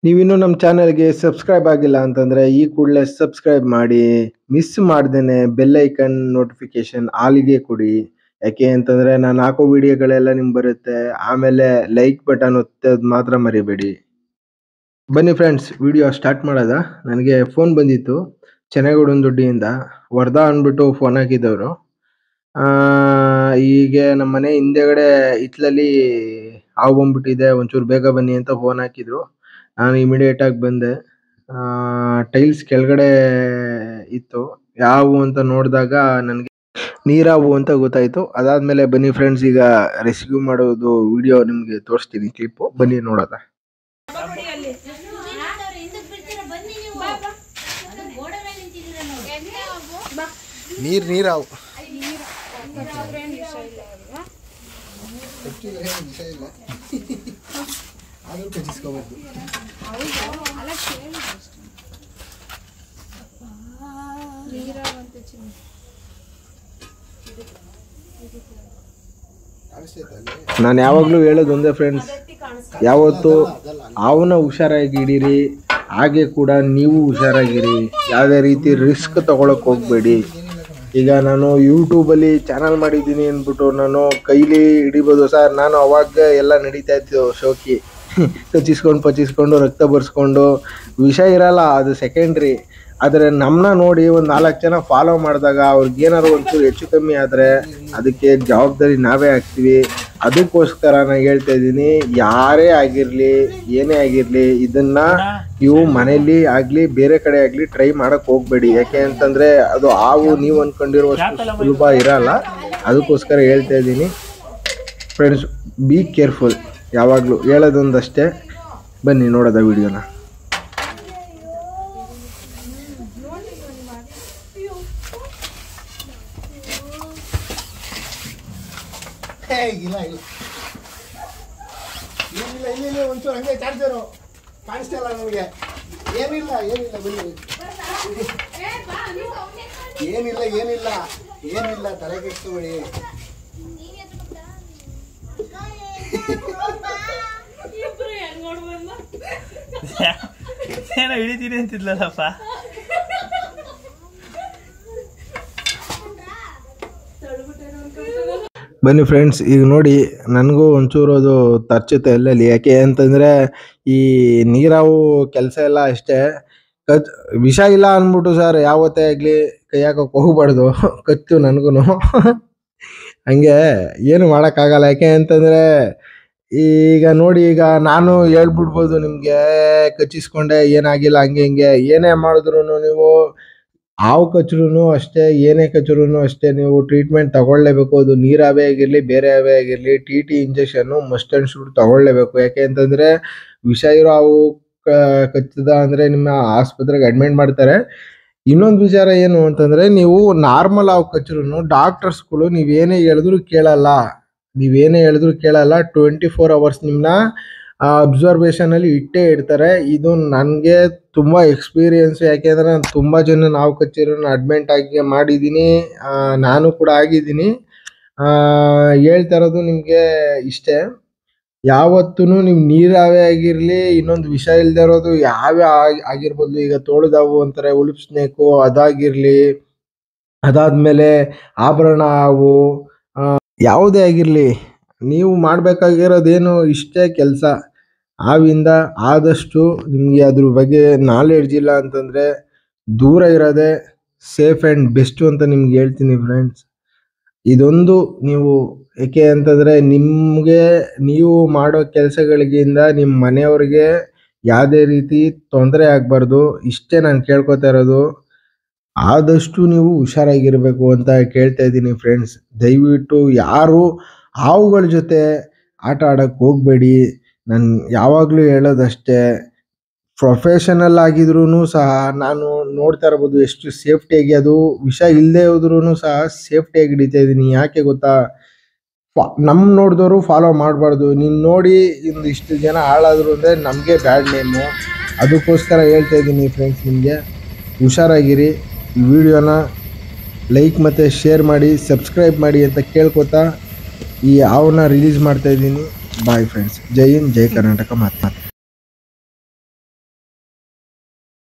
ನೀವಿನ್ನೂ ನಮ್ಮ ಚಾನೆಲ್ಗೆ ಸಬ್ಸ್ಕ್ರೈಬ್ ಆಗಿಲ್ಲ ಅಂತಂದ್ರೆ ಈ ಕೂಡಲೇ ಸಬ್ಸ್ಕ್ರೈಬ್ ಮಾಡಿ ಮಿಸ್ ಮಾಡ್ದೇನೆ ಬೆಲ್ ಐಕನ್ ನೋಟಿಫಿಕೇಶನ್ ಆಲಿಗೆ ಕೊಡಿ ಯಾಕೆ ಅಂತಂದ್ರೆ ನಾನು ಹಾಕೋ ವಿಡಿಯೋಗಳೆಲ್ಲ ನಿಮ್ಗೆ ಬರುತ್ತೆ ಆಮೇಲೆ ಲೈಕ್ ಬಟನ್ ಒತ್ತೋದು ಮಾತ್ರ ಮರಿಬೇಡಿ ಬನ್ನಿ ಫ್ರೆಂಡ್ಸ್ ವಿಡಿಯೋ ಸ್ಟಾರ್ಟ್ ಮಾಡೋದ ನನಗೆ ಫೋನ್ ಬಂದಿತ್ತು ಚೆನ್ನಗೌಡನ ದುಡ್ಡಿಯಿಂದ ವರ್ಧಾ ಅಂದ್ಬಿಟ್ಟು ಫೋನ್ ಹಾಕಿದ್ದವರು ಹೀಗೆ ನಮ್ಮ ಮನೆ ಹಿಂದೆಗಡೆ ಹಿತ್ಲಲ್ಲಿ ಹಾವು ಬಂದ್ಬಿಟ್ಟಿದೆ ಒಂಚೂರು ಬೇಗ ಬನ್ನಿ ಅಂತ ಫೋನ್ ಹಾಕಿದ್ರು ನಾನು ಇಮಿಡಿಯೇಟ್ ಆಗಿ ಬಂದೆ ಟೈಲ್ಸ್ ಕೆಳಗಡೆ ಇತ್ತು ಯಾವು ಅಂತ ನೋಡಿದಾಗ ನನಗೆ ನೀರಾವು ಅಂತ ಗೊತ್ತಾಯ್ತು ಅದಾದ್ಮೇಲೆ ಬನ್ನಿ ಫ್ರೆಂಡ್ಸ್ ಈಗ ರೆಸ್ಕ್ಯೂ ಮಾಡೋದು ವಿಡಿಯೋ ನಿಮಗೆ ತೋರಿಸ್ತೀನಿ ಕ್ಲಿಪ್ಪು ಬನ್ನಿ ನೋಡೋದ ನೀರ್ ನೀರಾವು ನಾನು ಯಾವಾಗಲೂ ಹೇಳೋದು ಒಂದೇ ಫ್ರೆಂಡ್ಸ್ ಯಾವತ್ತು ಅವನ ಹುಷಾರಾಗಿ ಹಿಡೀರಿ ಹಾಗೆ ಕೂಡ ನೀವು ಹುಷಾರಾಗಿರಿ ಯಾವುದೇ ರೀತಿ ರಿಸ್ಕ್ ತಗೊಳಕ್ ಹೋಗ್ಬೇಡಿ ಈಗ ನಾನು ಯೂಟ್ಯೂಬಲ್ಲಿ ಚಾನಲ್ ಮಾಡಿದ್ದೀನಿ ಅಂದ್ಬಿಟ್ಟು ನಾನು ಕೈಲಿ ಹಿಡಿಬೋದು ಸರ್ ನಾನು ಅವಾಗ ಎಲ್ಲ ನಡೀತಾ ಇತ್ತು ಶೋಕಿ ಕಚ್ಚಿಸ್ಕೊಂಡು ಪಚ್ಚಿಸ್ಕೊಂಡು ರಕ್ತ ಬರ್ಸ್ಕೊಂಡು ವಿಷ ಇರಲ್ಲ ಅದು ಸೆಕೆಂಡ್ರಿ ಆದರೆ ನಮ್ಮನ್ನ ನೋಡಿ ಒಂದು ನಾಲ್ಕು ಜನ ಫಾಲೋ ಮಾಡಿದಾಗ ಅವ್ರಿಗೆ ಏನಾದ್ರು ಒಂಚೂರು ಹೆಚ್ಚು ಕಮ್ಮಿ ಆದರೆ ಅದಕ್ಕೆ ಜವಾಬ್ದಾರಿ ನಾವೇ ಆಗ್ತೀವಿ ಅದಕ್ಕೋಸ್ಕರ ನಾನು ಹೇಳ್ತಾ ಇದ್ದೀನಿ ಯಾರೇ ಆಗಿರಲಿ ಏನೇ ಆಗಿರಲಿ ಇದನ್ನ ನೀವು ಮನೆಯಲ್ಲಿ ಆಗಲಿ ಬೇರೆ ಕಡೆ ಆಗಲಿ ಟ್ರೈ ಮಾಡಕ್ ಹೋಗ್ಬೇಡಿ ಯಾಕೆ ಅಂತಂದ್ರೆ ಅದು ಹಾವು ನೀವು ಅನ್ಕೊಂಡಿರುವಷ್ಟು ಸುಲಭ ಇರಲ್ಲ ಅದಕ್ಕೋಸ್ಕರ ಹೇಳ್ತಾ ಇದ್ದೀನಿ ಫ್ರೆಂಡ್ಸ್ ಬಿ ಕೇರ್ಫುಲ್ ಯಾವಾಗಲೂ ಹೇಳೋದೊಂದಷ್ಟೇ ಬನ್ನಿ ನೋಡೋದ ವಿಡಿಯೋನ ಇಲ್ಲ ಇಲ್ಲ ಏನಿಲ್ಲ ಇಲ್ಲ ಇಲ್ಲ ಒಂಚೂರು ಹಂಗೆ ಚಾರ್ಜರು ಕಾಣಿಸ್ತಾ ಇಲ್ಲ ನಮಗೆ ಏನಿಲ್ಲ ಏನಿಲ್ಲ ಬನ್ನಿ ಏನಿಲ್ಲ ಏನಿಲ್ಲ ಏನಿಲ್ಲ ತಲೆ ಕೆಡಿಸ್ಕೊಬೇಡಿ ಏನೋ ಹಿಡಿತೀರಿ ಅಂತಿದ್ಲಲ್ಲಪ್ಪ ಬನ್ನಿ ಫ್ರೆಂಡ್ಸ್ ಈಗ ನೋಡಿ ನನಗೂ ಒಂಚೂರು ಅದು ತರ್ಚುತ್ತೆ ಎಲ್ಲೆಲ್ಲಿ ಯಾಕೆ ಅಂತಂದರೆ ಈ ನೀರಾವು ಕೆಲಸ ಎಲ್ಲ ಅಷ್ಟೇ ಕಚ್ ವಿಷ ಇಲ್ಲ ಅಂದ್ಬಿಟ್ಟು ಸರ್ ಯಾವತ್ತೇ ಆಗಲಿ ಕೈ ಹಾಕೋಕೆ ಹೋಗ್ಬಾರ್ದು ಕಚ್ಚು ನನಗೂ ಹಂಗೆ ಏನು ಮಾಡೋಕ್ಕಾಗಲ್ಲ ಯಾಕೆ ಅಂತಂದರೆ ಈಗ ನೋಡಿ ಈಗ ನಾನು ಹೇಳ್ಬಿಡ್ಬೋದು ನಿಮಗೆ ಕಚ್ಚಿಸ್ಕೊಂಡೆ ಏನಾಗಿಲ್ಲ ಹಂಗೆ ಹಿಂಗೆ ಏನೇ ಮಾಡಿದ್ರು ನೀವು ಹಾವು ಕಚ್ರೂ ಅಷ್ಟೇ ಏನೇ ಕಚ್ರೂ ಅಷ್ಟೇ ನೀವು ಟ್ರೀಟ್ಮೆಂಟ್ ತಗೊಳ್ಳೇಬೇಕು ಅದು ನೀರಾವೇ ಆಗಿರಲಿ ಬೇರೆ ಅವೇ ಆಗಿರಲಿ ಟಿ ಟಿ ಇಂಜೆಕ್ಷನ್ನು ಮಸ್ಟ್ ಆ್ಯಂಡ್ ಶುಡ್ ತಗೊಳ್ಳೇಬೇಕು ಯಾಕೆ ಅಂತಂದರೆ ವಿಷ ಇರೋ ಹಾವು ಕ- ಕಚ್ಚಿದ ಅಂದರೆ ನಿಮ್ಮ ಆಸ್ಪತ್ರೆಗೆ ಅಡ್ಮಿಟ್ ಮಾಡ್ತಾರೆ ಇನ್ನೊಂದು ವಿಚಾರ ಏನು ಅಂತಂದರೆ ನೀವು ನಾರ್ಮಲ್ ಹಾವು ಕಚ್ರೂ ಡಾಕ್ಟರ್ಸ್ಗಳು ನೀವೇನೇ ಹೇಳಿದ್ರು ಕೇಳಲ್ಲ ನೀವೇನೇ ಹೇಳಿದ್ರು ಕೇಳಲ್ಲ ಟ್ವೆಂಟಿ ಫೋರ್ ಅವರ್ಸ್ ನಿಮ್ಮನ್ನ ಅಬ್ಸರ್ವೇಷನಲ್ಲಿ ಇಟ್ಟೇ ಇಡ್ತಾರೆ ಇದು ನನಗೆ ತುಂಬ ಎಕ್ಸ್ಪೀರಿಯನ್ಸ್ ಯಾಕೆಂದರೆ ನಾನು ತುಂಬ ಜನ ನಾವು ಕಚ್ಚಿರೋ ಅಡ್ಮಿಂಟ್ ಆಗಿ ಮಾಡಿದ್ದೀನಿ ಆ, ನಾನು ಕೂಡ ಆಗಿದ್ದೀನಿ ಆ, ಹೇಳ್ತಾ ಇರೋದು ನಿಮಗೆ ಇಷ್ಟೇ ಯಾವತ್ತೂ ನೀವು ನೀರಾವೇ ಆಗಿರಲಿ ಇನ್ನೊಂದು ವಿಷ ಇಲ್ಲದೆ ಇರೋದು ಯಾವೇ ಆಗಿ- ಆಗಿರ್ಬೋದು ಈಗ ತೋಳದಾವು ಅಂತಾರೆ ಉಳುಪ್ ಸ್ನೇಕು ಅದಾಗಿರಲಿ ಅದಾದ್ಮೇಲೆ ಆಭರಣ ಹಾವು ಆ, ಯಾವುದೇ ಆಗಿರಲಿ ನೀವು ಮಾಡಬೇಕಾಗಿರೋದೇನು ಇಷ್ಟೇ ಕೆಲಸ ಹಾವಿಂದ ಆದಷ್ಟು ನಿಮಗೆ ಅದ್ರ ಬಗ್ಗೆ ನಾಲೆಡ್ಜ್ ಇಲ್ಲ ಅಂತಂದರೆ ದೂರ ಇರೋದೇ ಸೇಫ್ ಆ್ಯಂಡ್ ಬೆಸ್ಟು ಅಂತ ನಿಮ್ಗೆ ಹೇಳ್ತೀನಿ ಫ್ರೆಂಡ್ಸ್ ಇದೊಂದು ನೀವು ಏಕೆ ಅಂತಂದರೆ ನಿಮಗೆ ನೀವು ಮಾಡೋ ಕೆಲಸಗಳಿಗಿಂದ ನಿಮ್ಮ ಮನೆಯವ್ರಿಗೆ ಯಾವುದೇ ರೀತಿ ತೊಂದರೆ ಆಗಬಾರ್ದು ಇಷ್ಟೇ ನಾನು ಕೇಳ್ಕೊತಾ ಇರೋದು ಆದಷ್ಟು ನೀವು ಹುಷಾರಾಗಿರಬೇಕು ಅಂತ ಕೇಳ್ತಾ ಇದ್ದೀನಿ ಫ್ರೆಂಡ್ಸ್ ದಯವಿಟ್ಟು ಯಾರು ಹಾವುಗಳ ಜೊತೆ ಆಟ ಆಡೋಕ್ಕೆ ಹೋಗಬೇಡಿ ನಾನು ಯಾವಾಗಲೂ ಹೇಳೋದಷ್ಟೇ ಪ್ರೊಫೆಷನಲ್ ಆಗಿದ್ರೂ ಸಹ ನಾನು ನೋಡ್ತಾ ಇರ್ಬೋದು ಎಷ್ಟು ಸೇಫ್ಟಿಯಾಗಿ ಅದು ವಿಷ ಇಲ್ಲದೆ ಹೋದ್ರೂ ಸಹ ಸೇಫ್ಟಿಯಾಗಿ ಹಿಡಿತಾ ಇದ್ದೀನಿ ಯಾಕೆ ಗೊತ್ತಾ ಫಾ ನಮ್ಮ ನೋಡಿದವರು ಫಾಲೋ ಮಾಡಬಾರ್ದು ನೀನು ನೋಡಿ ಇಂದು ಇಷ್ಟು ಜನ ಹಾಳಾದ್ರು ಅಂದರೆ ನಮಗೆ ಬ್ಯಾಡ್ ನೇಮು ಅದಕ್ಕೋಸ್ಕರ ಹೇಳ್ತಾ ಇದ್ದೀನಿ ಫ್ರೆಂಡ್ಸ್ ನಿಮಗೆ ಹುಷಾರಾಗಿರಿ ಈ ವಿಡಿಯೋನ ಲೈಕ್ ಮತ್ತು ಶೇರ್ ಮಾಡಿ ಸಬ್ಸ್ಕ್ರೈಬ್ ಮಾಡಿ ಅಂತ ಕೇಳ್ಕೊತಾ ಈ ಹಾವನ್ನ ರಿಲೀಸ್ ಮಾಡ್ತಾ ಇದ್ದೀನಿ ಬಾಯ್ ಫ್ರೆಂಡ್ಸ್ ಜೈ ಹಿಂದ್ ಜೈ ಕರ್ನಾಟಕ ಮಾತು